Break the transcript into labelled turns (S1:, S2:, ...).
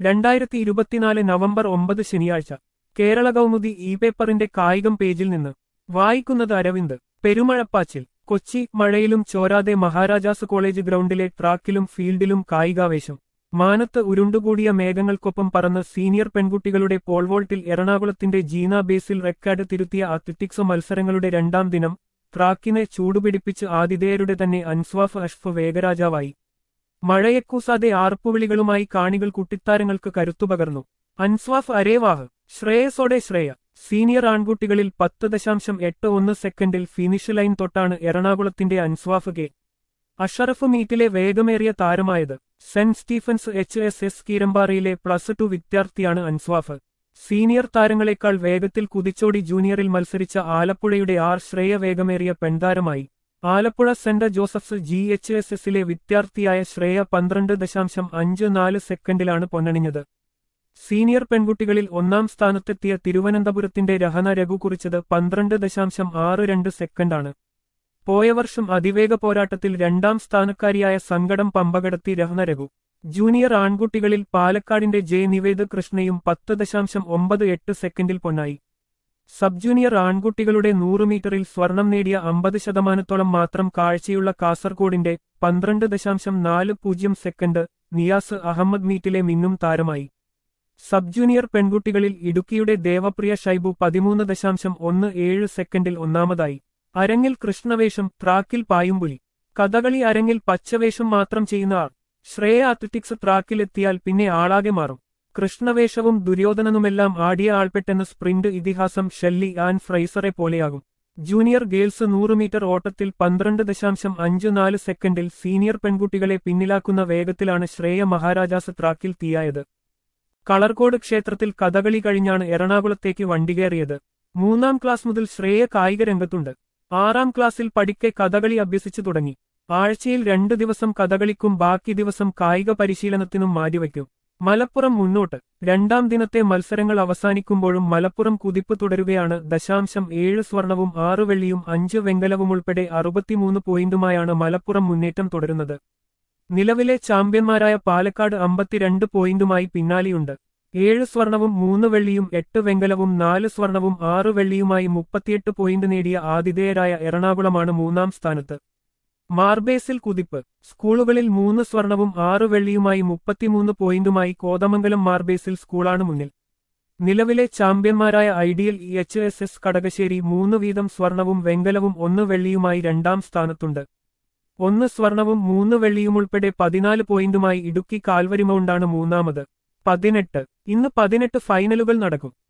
S1: രണ്ടായിരത്തി ഇരുപത്തിനാല് നവംബർ ഒമ്പത് ശനിയാഴ്ച കേരള കൗമുദി ഇ പേപ്പറിന്റെ കായികം പേജിൽ നിന്ന് വായിക്കുന്നത് അരവിന്ദ് പെരുമഴപ്പാച്ചിൽ കൊച്ചി മഴയിലും ചോരാതെ മഹാരാജാസ് കോളേജ് ഗ്രൗണ്ടിലെ ട്രാക്കിലും ഫീൽഡിലും കായികാവേശം മാനത്ത് ഉരുണ്ടുകൂടിയ മേഘങ്ങൾക്കൊപ്പം പറന്ന് സീനിയർ പെൺകുട്ടികളുടെ പോൾവോൾട്ടിൽ എറണാകുളത്തിന്റെ ജീന ബേസിൽ റെക്കോർഡ് തിരുത്തിയ അത്ലറ്റിക്സ് മത്സരങ്ങളുടെ രണ്ടാം ദിനം ട്രാക്കിനെ ചൂടുപിടിപ്പിച്ച് ആതിഥേയരുടെ തന്നെ അൻസ്വാഫ് അഷ്ഫ് വേഗരാജാവായി മഴയെക്കൂസാതെ ആർപ്പുവിളികളുമായി കാണികൾ കുട്ടിത്താരങ്ങൾക്ക് കരുത്തുപകർന്നു അൻസ്വാഫ് അരേവാഹ് ശ്രേയസോടെ ശ്രേയ സീനിയർ ആൺകുട്ടികളിൽ പത്ത് ദശാംശം എട്ട് ഒന്ന് സെക്കൻഡിൽ ഫിനിഷ് ലൈൻ തൊട്ടാണ് എറണാകുളത്തിന്റെ അൻസ്വാഫ് കെ അഷറഫ് മീറ്റിലെ വേഗമേറിയ താരമായത് saint Stephen's H S S കീരമ്പാറയിലെ പ്ലസ് ടു വിദ്യാർത്ഥിയാണ് അൻസ്വാഫ് സീനിയർ താരങ്ങളെക്കാൾ വേഗത്തിൽ കുതിച്ചോടി ജൂനിയറിൽ മത്സരിച്ച ആലപ്പുഴയുടെ ആർ ശ്രേയ വേഗമേറിയ പെൺതാരമായി Alappuzha saint Joseph's G H S എസിലെ വിദ്യാർത്ഥിയായ ശ്രേയ പന്ത്രണ്ട് ദശാംശം അഞ്ച് നാല് സെക്കൻഡിലാണ് പൊന്നണിഞ്ഞത് സീനിയർ പെൺകുട്ടികളിൽ ഒന്നാം സ്ഥാനത്തെത്തിയ തിരുവനന്തപുരത്തിന്റെ രഹന രഘു കുറിച്ചത് പന്ത്രണ്ട് ദശാംശം ആറ് രണ്ട് സെക്കൻഡാണ് പോയ വർഷം അതിവേഗ പോരാട്ടത്തിൽ രണ്ടാം സ്ഥാനക്കാരിയായ സങ്കടം പമ്പകടത്തി രഹന രഘു ജൂനിയർ ആൺകുട്ടികളിൽ പാലക്കാടിന്റെ ജെ നിവേദ് കൃഷ്ണയും പത്ത് ദശാംശം ഒമ്പത് എട്ട് സെക്കൻഡിൽ പൊന്നായി സബ് ജൂനിയർ ആൺകുട്ടികളുടെ നൂറ് മീറ്ററിൽ സ്വർണം നേടിയ അമ്പത് ശതമാനത്തോളം മാത്രം കാഴ്ചയുള്ള കാസർകോടിന്റെ പന്ത്രണ്ട് ദശാംശം നാല് പൂജ്യം സെക്കൻഡ് നിയാസ് അഹമ്മദ് മീറ്റിലെ മിന്നും താരമായി സബ് ജൂനിയർ പെൺകുട്ടികളിൽ ഇടുക്കിയുടെ ദേവപ്രിയ ഷൈബു പതിമൂന്ന് ദശാംശം ഒന്ന് ഏഴ് സെക്കൻഡിൽ ഒന്നാമതായി അരങ്ങിൽ കൃഷ്ണവേഷം ട്രാക്കിൽ പായുമ്പുലി കഥകളി അരങ്ങിൽ പച്ചവേഷം മാത്രം ചെയ്യുന്ന ആൾ ശ്രേയ അത്ലറ്റിക്സ് ട്രാക്കിലെത്തിയാൽ പിന്നെ ആളാകെ മാറും കൃഷ്ണവേഷവും ദുര്യോധനനുമെല്ലാം ആടിയ ആൾപ്പെട്ടെന്ന സ്പ്രിന്റ് ഇതിഹാസം ഷെല്ലി ആൻ ഫ്രൈസറെ പോലെയാകും ജൂനിയർ ഗേൾസ് നൂറ് മീറ്റർ ഓട്ടത്തിൽ പന്ത്രണ്ട് ദശാംശം അഞ്ച് നാല് സെക്കൻഡിൽ സീനിയർ പെൺകുട്ടികളെ പിന്നിലാക്കുന്ന വേഗത്തിലാണ് ശ്രേയ മഹാരാജാസ് ട്രാക്കിൽ തീയായത് കളർകോട് ക്ഷേത്രത്തിൽ കഥകളി കഴിഞ്ഞാണ് എറണാകുളത്തേക്ക് വണ്ടികേറിയത് മൂന്നാം ക്ലാസ് മുതൽ ശ്രേയ കായിക രംഗത്തുണ്ട് ആറാം ക്ലാസ്സിൽ പഠിക്കെ കഥകളി അഭ്യസിച്ചു തുടങ്ങി ആഴ്ചയിൽ രണ്ടു ദിവസം കഥകളിക്കും ബാക്കി ദിവസം കായിക പരിശീലനത്തിനും മാറ്റിവയ്ക്കും മലപ്പുറം മുന്നോട്ട് രണ്ടാം ദിനത്തെ മത്സരങ്ങൾ അവസാനിക്കുമ്പോഴും മലപ്പുറം കുതിപ്പ് തുടരുകയാണ് ദശാംശം ഏഴ് സ്വർണവും ആറ് വെള്ളിയും അഞ്ച് വെങ്കലവും ഉൾപ്പെടെ അറുപത്തിമൂന്ന് പോയിന്റുമായാണ് മലപ്പുറം മുന്നേറ്റം തുടരുന്നത് നിലവിലെ ചാമ്പ്യന്മാരായ പാലക്കാട് അമ്പത്തിരണ്ട് പോയിന്റുമായി പിന്നാലെയുണ്ട് ഏഴ് സ്വർണവും മൂന്ന് വെള്ളിയും എട്ട് വെങ്കലവും നാല് സ്വർണവും ആറ് വെള്ളിയുമായി മുപ്പത്തിയെട്ട് പോയിന്റ് നേടിയ ആതിഥേയരായ എറണാകുളമാണ് മൂന്നാം സ്ഥാനത്ത് മാർബേസിൽ കുതിപ്പ് സ്കൂളുകളിൽ മൂന്ന് സ്വർണവും ആറ് വെള്ളിയുമായി മുപ്പത്തിമൂന്ന് പോയിന്റുമായി കോതമംഗലം മാർബേസിൽ സ്കൂളാണ് മുന്നിൽ നിലവിലെ ചാമ്പ്യന്മാരായ ideal H S S Kadakassery മൂന്ന് വീതം സ്വർണവും വെങ്കലവും ഒന്ന് വെള്ളിയുമായി രണ്ടാം സ്ഥാനത്തുണ്ട് ഒന്ന് സ്വർണവും മൂന്ന് വെള്ളിയുമുൾപ്പെടെ പതിനാല് പോയിന്റുമായി ഇടുക്കി കാൽവരിമൗണ്ടാണ് മൂന്നാമത് പതിനെട്ട് ഇന്ന് പതിനെട്ട് ഫൈനലുകൾ നടക്കും